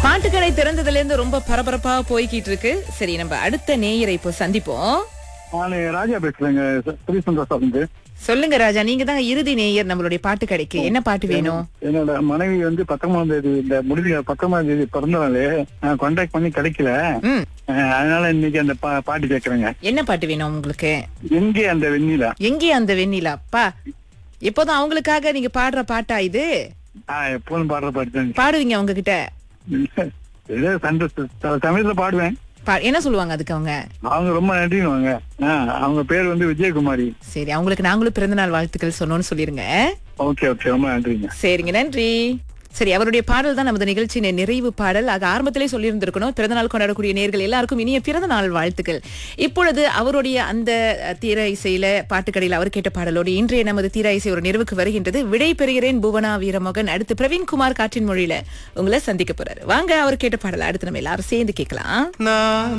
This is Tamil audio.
பாட்டுக்கடை திறந்ததுல இருந்து ரொம்ப பரபரப்பா போய்கிட்டு இருக்கு சரி நம்ம அடுத்த நேயரை இப்போ சந்திப்போம் நான் ராஜா பேசுறேங்க திருச்செந்தூர் இருந்து சொல்லுங்க ராஜா நீங்க தான் இறுதி நேயர் நம்மளுடைய பாட்டு கடைக்கு என்ன பாட்டு வேணும் என்னோட மனைவி வந்து பத்தொன்பதாம் தேதி இந்த முடிவு பத்தொன்பதாம் தேதி பிறந்த நாள் நான் கான்டாக்ட் பண்ணி கிடைக்கல ம் அஹ் அதனால இன்னைக்கு அந்த பா- பாட்டு கேக்குறேங்க என்ன பாட்டு வேணும் உங்களுக்கு எங்கே அந்த வெண்ணிலா எங்கே அந்த வெண்ணிலா அப்பா இப்போதான் அவங்களுக்காக நீங்க பாடுற பாட்டா இது ஆஹ் எப்போதும் பாடுற பாட்டு தான் பாடுவீங்க அவங்க கிட்ட ஏதோ சண்டை சில சமயத்துல பாடுவேன் பா- என்ன சொல்லுவாங்க அதுக்கு அவங்க அவங்க ரொம்ப நன்றிவாங்க அவங்க பேர் வந்து விஜயகுமாரி சரி அவங்களுக்கு நாங்களும் பிறந்தநாள் வாழ்த்துக்கள் சொன்னோம்னு சொல்லிருங்க ஓகே ஓகே ரொம்ப நன்றிங்க சரிங்க நன்றி சரி அவருடைய பாடல் தான் நமது நிகழ்ச்சியின் நிறைவு பாடல் ஆக ஆரம்பத்திலே சொல்லியிருந்திருக்கணும் பிறந்தநாள் கொண்டாடக்கூடிய நேர்கள் எல்லாருக்கும் இனிய பிறந்த நாள் வாழ்த்துக்கள் இப்பொழுது அவருடைய அந்த அஹ், தீர இசையில பாட்டுக்கடையில் அவர் கேட்ட பாடலோடு இன்றைய நமது தீர இசை ஒரு நிறைவுக்கு வருகின்றது விடை பெறுகிறேன் புவனா வீரமோகன் அடுத்து பிரவீன்குமார் காற்றின் மொழியில உங்களை சந்திக்க போறாரு வாங்க அவர் கேட்ட பாடல் அடுத்து நம்ம எல்லாரும் சேர்ந்து கேட்கலாம்